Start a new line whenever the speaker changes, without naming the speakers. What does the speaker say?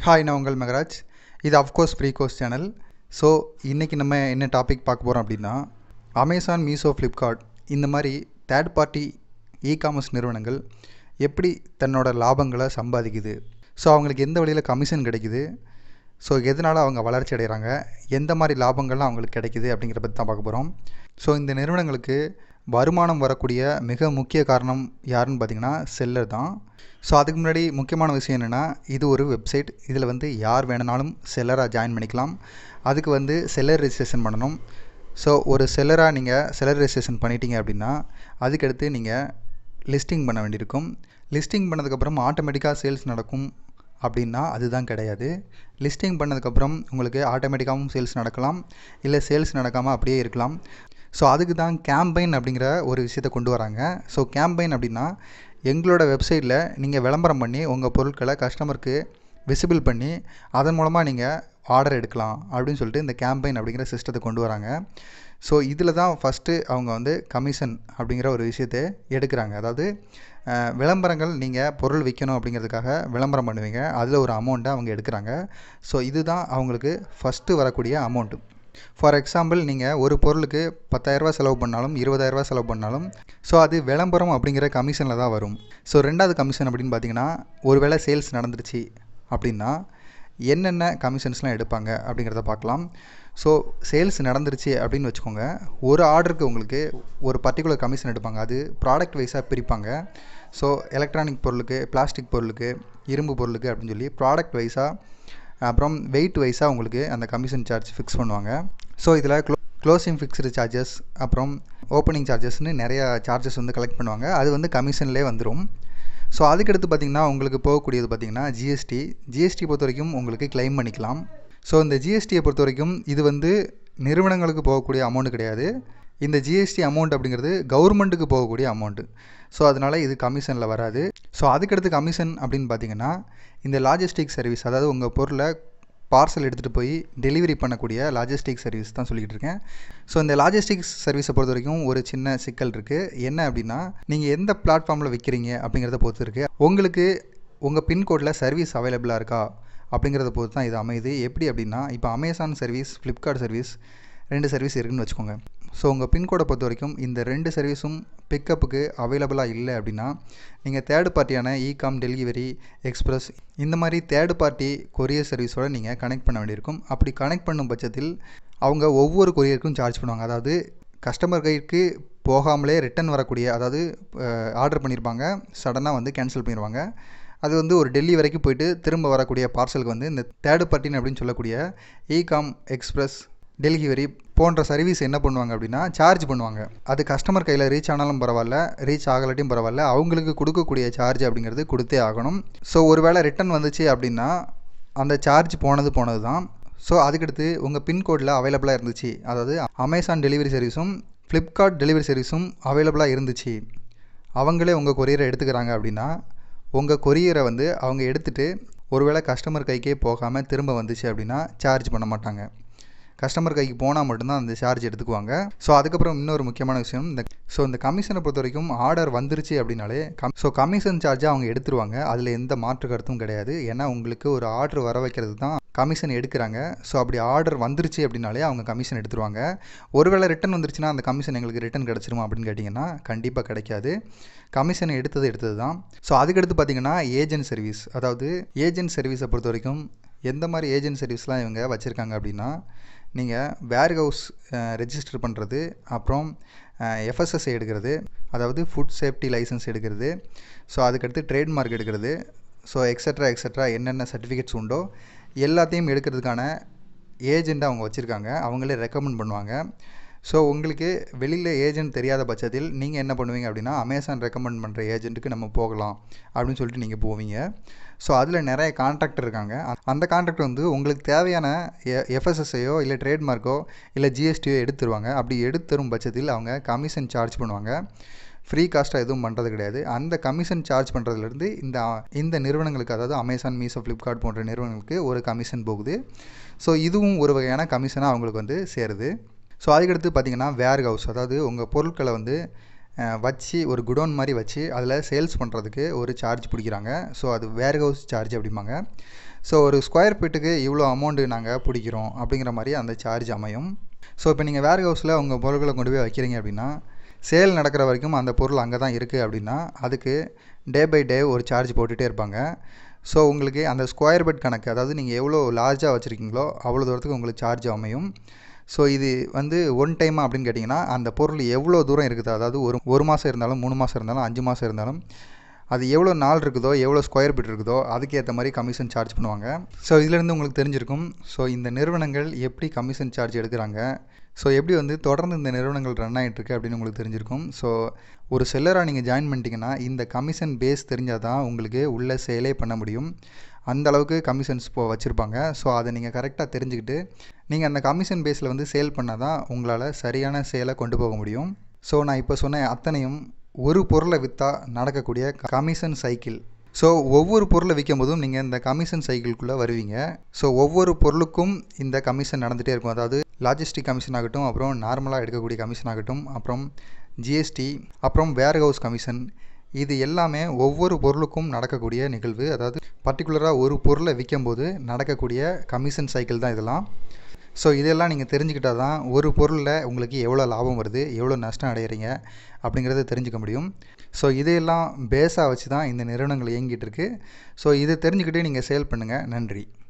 hi நான் உங்கள் மெகராஜ் இது of course free course channel so இன்றைக்கி நம்ம என்ன டாபிக் பார்க்க போகிறோம் அப்படின்னா அமேசான் மீஷோ ஃப்ளிப்கார்ட் இந்த மாதிரி தேர்ட் பார்ட்டி இ காமர்ஸ் நிறுவனங்கள் எப்படி தன்னோட லாபங்களை சம்பாதிக்குது ஸோ அவங்களுக்கு எந்த வழியில் கமிஷன் கிடைக்குது ஸோ எதனால் அவங்க வளர்ச்சி அடைகிறாங்க எந்த மாதிரி லாபங்கள்லாம் அவங்களுக்கு கிடைக்குது அப்படிங்கிறத பற்றி தான் பார்க்க போகிறோம் ஸோ இந்த நிறுவனங்களுக்கு வருமானம் வரக்கூடிய மிக முக்கிய காரணம் யாருன்னு பார்த்தீங்கன்னா செல்லர் தான் ஸோ அதுக்கு முன்னாடி முக்கியமான விஷயம் என்னென்னா இது ஒரு வெப்சைட் இதில் வந்து யார் வேணுனாலும் செல்லராக ஜாயின் பண்ணிக்கலாம் அதுக்கு வந்து செல்லர் ரெஜிஸ்ட்ரேஷன் பண்ணணும் ஸோ ஒரு செல்லராக நீங்கள் செல்லர் ரெஜிஸ்ட்ரேஷன் பண்ணிட்டீங்க அப்படின்னா அதுக்கடுத்து நீங்கள் லிஸ்டிங் பண்ண வேண்டியிருக்கும் லிஸ்டிங் பண்ணதுக்கப்புறம் ஆட்டோமேட்டிக்காக சேல்ஸ் நடக்கும் அப்படின்னா அதுதான் கிடையாது லிஸ்டிங் பண்ணதுக்கப்புறம் உங்களுக்கு ஆட்டோமேட்டிக்காகவும் சேல்ஸ் நடக்கலாம் இல்லை சேல்ஸ் நடக்காமல் அப்படியே இருக்கலாம் ஸோ அதுக்கு தான் கேம்பெயின் அப்படிங்கிற ஒரு விஷயத்தை கொண்டு வராங்க ஸோ கேம்பெயின் அப்படின்னா எங்களோட வெப்சைட்டில் நீங்கள் விளம்பரம் பண்ணி உங்கள் பொருட்களை கஸ்டமருக்கு விசிபிள் பண்ணி அதன் மூலமாக நீங்கள் ஆர்டர் எடுக்கலாம் அப்படின்னு சொல்லிட்டு இந்த கேம்பெயின் அப்படிங்கிற சிஸ்டத்தை கொண்டு வராங்க ஸோ இதில் தான் ஃபஸ்ட்டு அவங்க வந்து கமிஷன் அப்படிங்கிற ஒரு விஷயத்தை எடுக்கிறாங்க அதாவது அஹ், விளம்பரங்கள் நீங்கள் பொருள் விற்கணும் அப்படிங்கிறதுக்காக விளம்பரம் பண்ணுவீங்க அதில் ஒரு அமௌண்ட்டை அவங்க எடுக்கிறாங்க ஸோ இதுதான் அவங்களுக்கு ஃபஸ்ட்டு வரக்கூடிய அமௌண்ட்டு ஃபார் எக்ஸாம்பிள் நீங்கள் ஒரு பொருளுக்கு பத்தாயிரரூபா செலவு பண்ணாலும் இருபதாயிரரூபா செலவு பண்ணாலும் ஸோ அது விளம்பரம் அப்படிங்கிற கமிஷனில் தான் வரும் ஸோ ரெண்டாவது கமிஷன் அப்படின்னு பார்த்தீங்கன்னா ஒருவேளை சேல்ஸ் நடந்துருச்சு அப்படின்னா என்னென்ன கமிஷன்ஸ்லாம் எடுப்பாங்க அப்படிங்கிறத பார்க்கலாம் ஸோ சேல்ஸ் நடந்துருச்சு அப்படின்னு வச்சுக்கோங்க ஒரு ஆர்டருக்கு உங்களுக்கு ஒரு பர்டிகுலர் கமிஷன் எடுப்பாங்க அது ப்ராடக்ட் வைஸாக பிரிப்பாங்க ஸோ எலக்ட்ரானிக் பொருளுக்கு பிளாஸ்டிக் பொருளுக்கு இரும்பு பொருளுக்கு அப்படின்னு சொல்லி ப்ராடக்ட் வைஸாக அப்புறம் வெயிட் வைஸாக உங்களுக்கு அந்த கமிஷன் சார்ஜ் ஃபிக்ஸ் பண்ணுவாங்க ஸோ இதில் க்ளோ க்ளோசிங் ஃபிக்ஸ்டு சார்ஜஸ் அப்புறம் ஓப்பனிங் சார்ஜஸ்னு நிறைய சார்ஜஸ் வந்து கலெக்ட் பண்ணுவாங்க அது வந்து கமிஷன்லேயே வந்துடும் ஸோ அதுக்கடுத்து பார்த்திங்கன்னா உங்களுக்கு போகக்கூடியது பார்த்திங்கன்னா ஜிஎஸ்டி ஜிஎஸ்டி பொறுத்த வரைக்கும் உங்களுக்கு கிளைம் பண்ணிக்கலாம் ஸோ இந்த ஜிஎஸ்டியை பொறுத்த வரைக்கும் இது வந்து நிறுவனங்களுக்கு போகக்கூடிய அமௌண்ட் கிடையாது இந்த ஜிஎஸ்டி அமௌண்ட் அப்படிங்கிறது கவர்மெண்ட்டுக்கு போகக்கூடிய அமௌண்ட்டு ஸோ அதனால் இது கமிஷனில் வராது ஸோ அதுக்கடுத்து கமிஷன் அப்படின்னு பார்த்தீங்கன்னா இந்த லாஜிஸ்டிக் சர்வீஸ் அதாவது உங்கள் பொருளை பார்சல் எடுத்துகிட்டு போய் டெலிவரி பண்ணக்கூடிய லாஜிஸ்டிக் சர்வீஸ் தான் சொல்லிக்கிட்டு இருக்கேன் ஸோ இந்த லாஜிஸ்டிக்ஸ் சர்வீஸை பொறுத்த வரைக்கும் ஒரு சின்ன சிக்கல் இருக்குது என்ன அப்படின்னா நீங்கள் எந்த பிளாட்ஃபார்மில் விற்கிறீங்க அப்படிங்கிறத பொறுத்து இருக்குது உங்களுக்கு உங்கள் பின்கோடில் சர்வீஸ் அவைலபிளாக இருக்கா அப்படிங்கிறத பொறுத்து தான் இது அமையுது எப்படி அப்படின்னா இப்போ அமேசான் சர்வீஸ் ஃப்ளிப்கார்ட் சர்வீஸ் ரெண்டு சர்வீஸ் இருக்குன்னு வச்சுக்கோங்க ஸோ உங்கள் பின்கோடை பொறுத்த வரைக்கும் இந்த ரெண்டு சர்வீஸும் பிக்கப்புக்கு அவைலபிளாக இல்லை அப்படின்னா நீங்கள் தேர்டு பார்ட்டியான இகாம் டெலிவரி எக்ஸ்பிரஸ் இந்த மாதிரி தேர்டு பார்ட்டி கொரியர் சர்வீஸோட நீங்கள் கனெக்ட் பண்ண வேண்டியிருக்கும் அப்படி கனெக்ட் பண்ணும் பட்சத்தில் அவங்க ஒவ்வொரு கொரியருக்கும் சார்ஜ் பண்ணுவாங்க அதாவது கஸ்டமர் கைக்கு போகாமலே ரிட்டன் வரக்கூடிய அதாவது ஆர்டர் பண்ணியிருப்பாங்க சடனாக வந்து கேன்சல் பண்ணிடுவாங்க அது வந்து ஒரு டெல்லி வரைக்கும் போயிட்டு திரும்ப வரக்கூடிய பார்சலுக்கு வந்து இந்த தேர்டு பார்ட்டின் அப்படின்னு சொல்லக்கூடிய இகாம் எக்ஸ்பிரஸ் டெலிவரி போன்ற சர்வீஸ் என்ன பண்ணுவாங்க அப்படின்னா சார்ஜ் பண்ணுவாங்க அது கஸ்டமர் கையில் ரீச் ஆனாலும் பரவாயில்ல ரீச் ஆகலாட்டியும் பரவாயில்ல அவங்களுக்கு கொடுக்கக்கூடிய சார்ஜ் அப்படிங்கிறது கொடுத்தே ஆகணும் ஸோ ஒருவேளை ரிட்டன் வந்துச்சு அப்படின்னா அந்த சார்ஜ் போனது போனது தான் ஸோ அதுக்கடுத்து உங்கள் பின்கோடில் அவைலபிளாக இருந்துச்சு அதாவது அமேசான் டெலிவரி சர்வீஸும் ஃப்ளிப்கார்ட் டெலிவரி சர்வீஸும் அவைலபிளாக இருந்துச்சு அவங்களே உங்கள் கொரியரை எடுத்துக்கிறாங்க அப்படின்னா உங்கள் கொரியரை வந்து அவங்க எடுத்துகிட்டு ஒருவேளை கஸ்டமர் கைக்கே போகாமல் திரும்ப வந்துச்சு அப்படின்னா சார்ஜ் பண்ண மாட்டாங்க கஸ்டமர் கைக்கு போனால் மட்டும்தான் அந்த சார்ஜ் எடுத்துக்குவாங்க ஸோ அதுக்கப்புறம் இன்னொரு முக்கியமான விஷயம் இந்த ஸோ இந்த கமிஷனை பொறுத்த வரைக்கும் ஆர்டர் வந்துருச்சு அப்படின்னாலே கம் ஸோ கமிஷன் சார்ஜை அவங்க எடுத்துருவாங்க அதில் எந்த மாற்று கருத்தும் கிடையாது ஏன்னா உங்களுக்கு ஒரு ஆர்டர் வர வைக்கிறது தான் கமிஷன் எடுக்கிறாங்க ஸோ அப்படி ஆர்டர் வந்துருச்சு அப்படின்னாலே அவங்க கமிஷன் எடுத்துருவாங்க ஒருவேளை ரிட்டன் வந்துருச்சுன்னா அந்த கமிஷன் எங்களுக்கு ரிட்டன் கிடச்சிருமா அப்படின்னு கேட்டிங்கன்னா கண்டிப்பாக கிடைக்காது கமிஷன் எடுத்தது எடுத்தது தான் ஸோ அதுக்கடுத்து பார்த்தீங்கன்னா ஏஜென்ட் சர்வீஸ் அதாவது ஏஜென்ட் சர்வீஸை பொறுத்த வரைக்கும் எந்த மாதிரி ஏஜென்ட் சர்வீஸ்லாம் இவங்க வச்சுருக்காங்க அப்படின்னா நீங்கள் வேர் ஹவுஸ் ரெஜிஸ்டர் பண்ணுறது அப்புறம் எஃப்எஸ்எஸ்ஐ எடுக்கிறது அதாவது ஃபுட் சேஃப்டி லைசன்ஸ் எடுக்கிறது ஸோ அதுக்கடுத்து ட்ரேட்மார்க் எடுக்கிறது ஸோ எக்ஸட்ரா எக்ஸட்ரா என்னென்ன சர்டிஃபிகேட்ஸ் உண்டோ எல்லாத்தையும் எடுக்கிறதுக்கான ஏஜெண்ட்டை அவங்க வச்சுருக்காங்க அவங்களே ரெக்கமெண்ட் பண்ணுவாங்க ஸோ உங்களுக்கு வெளியில் ஏஜென்ட் தெரியாத பட்சத்தில் நீங்கள் என்ன பண்ணுவீங்க அப்படின்னா அமேசான் ரெக்கமெண்ட் பண்ணுற ஏஜென்ட்டுக்கு நம்ம போகலாம் அப்படின்னு சொல்லிட்டு நீங்கள் போவீங்க ஸோ அதில் நிறைய கான்ட்ராக்டர் இருக்காங்க அ- அந்த கான்ட்ராக்ட் வந்து உங்களுக்கு தேவையான எஃப்எஸ்எஸ்ஐயோ இல்லை ட்ரேட்மார்க்கோ இல்லை ஜிஎஸ்டியோ எடுத்துருவாங்க அப்படி எடுத்துரும் பட்சத்தில் அவங்க கமிஷன் சார்ஜ் பண்ணுவாங்க ஃப்ரீ காஸ்ட்டாக எதுவும் பண்ணுறது கிடையாது அந்த கமிஷன் சார்ஜ் பண்ணுறதுலேருந்து இந்த இந்த நிறுவனங்களுக்கு அதாவது அமேசான் மீஷோ ஃப்ளிப்கார்ட் போன்ற நிறுவனங்களுக்கு ஒரு கமிஷன் போகுது ஸோ இதுவும் ஒரு வகையான கமிஷனாக அவங்களுக்கு வந்து சேருது ஸோ அதுக்கடுத்து பார்த்தீங்கன்னா வேர் ஹவுஸ் அதாவது உங்கள் பொருட்களை வந்து அஹ், வச்சு ஒரு குடோன் மாதிரி வச்சு அதில் சேல்ஸ் பண்ணுறதுக்கு ஒரு சார்ஜ் பிடிக்கிறாங்க ஸோ அது வேர் ஹவுஸ் சார்ஜ் அப்படிம்பாங்க ஸோ ஒரு ஸ்கொயர் ஃபீட்டுக்கு இவ்வளோ அமௌண்ட்டு நாங்கள் பிடிக்கிறோம் அப்படிங்கிற மாதிரி அந்த சார்ஜ் அமையும் ஸோ இப்போ நீங்கள் வேர் ஹவுஸில் உங்கள் பொருட்களை கொண்டு போய் வைக்கிறீங்க அப்படின்னா சேல் நடக்கிற வரைக்கும் அந்த பொருள் அங்கே தான் இருக்குது அப்படின்னா அதுக்கு டே பை டே ஒரு சார்ஜ் போட்டுகிட்டே இருப்பாங்க ஸோ உங்களுக்கு அந்த ஸ்கொயர் பெட் கணக்கு அதாவது நீங்கள் எவ்வளோ லார்ஜாக வச்சுருக்கீங்களோ அவ்வளோ தூரத்துக்கு உங்களுக்கு சார்ஜ் அமையும் ஸோ இது வந்து ஒன் டைமா அப்படின்னு கேட்டிங்கன்னா அந்த பொருள் எவ்வளோ தூரம் இருக்குது அதாவது ஒரு ஒரு மாதம் இருந்தாலும் மூணு மாதம் இருந்தாலும் அஞ்சு மாதம் இருந்தாலும் அது எவ்வளோ நாள் இருக்குதோ எவ்வளோ ஸ்கொயர் ஃபீட் இருக்குதோ அதுக்கேற்ற மாதிரி கமிஷன் சார்ஜ் பண்ணுவாங்க ஸோ இதிலேருந்து உங்களுக்கு தெரிஞ்சிருக்கும் ஸோ இந்த நிறுவனங்கள் எப்படி கமிஷன் சார்ஜ் எடுக்கிறாங்க ஸோ எப்படி வந்து தொடர்ந்து இந்த நிறுவனங்கள் ரன் ஆகிட்டுருக்கு அப்படின்னு உங்களுக்கு தெரிஞ்சிருக்கும் ஸோ ஒரு செல்லராக நீங்கள் ஜாயின் பண்ணிட்டீங்கன்னா இந்த கமிஷன் பேஸ் தெரிஞ்சால் தான் உங்களுக்கு உள்ள சேலே பண்ண முடியும் அந்த அளவுக்கு கமிஷன்ஸ் இப்போ வச்சுருப்பாங்க ஸோ அதை நீங்கள் கரெக்டாக தெரிஞ்சுக்கிட்டு நீங்கள் அந்த கமிஷன் பேஸில் வந்து சேல் பண்ணால் தான் உங்களால் சரியான சேலை கொண்டு போக முடியும் ஸோ நான் இப்போ சொன்ன அத்தனையும் ஒரு பொருளை விற்றா நடக்கக்கூடிய கமிஷன் சைக்கிள் ஸோ ஒவ்வொரு பொருளை விற்கும் போதும் நீங்கள் இந்த கமிஷன் சைக்கிள்குள்ளே வருவீங்க ஸோ ஒவ்வொரு பொருளுக்கும் இந்த கமிஷன் நடந்துகிட்டே இருக்கும் அதாவது லாஜிஸ்டிக் கமிஷன் ஆகட்டும் அப்புறம் நார்மலாக எடுக்கக்கூடிய கமிஷன் ஆகட்டும் அப்புறம் ஜிஎஸ்டி அப்புறம் வேர் ஹவுஸ் கமிஷன் இது எல்லாமே ஒவ்வொரு பொருளுக்கும் நடக்கக்கூடிய நிகழ்வு அதாவது பர்டிகுலராக ஒரு பொருளை விற்கும்போது நடக்கக்கூடிய கமிஷன் சைக்கிள் தான் இதெல்லாம் ஸோ இதெல்லாம் நீங்கள் தெரிஞ்சுக்கிட்டால் தான் ஒரு பொருளில் உங்களுக்கு எவ்வளோ லாபம் வருது எவ்வளோ நஷ்டம் அடையிறீங்க அப்படிங்கிறத தெரிஞ்சுக்க முடியும் ஸோ இதையெல்லாம் பேஸாக வச்சு தான் இந்த நிறுவனங்கள் இயங்கிட்டு இருக்கு ஸோ இதை தெரிஞ்சுக்கிட்டு நீங்கள் சேல் பண்ணுங்கள் நன்றி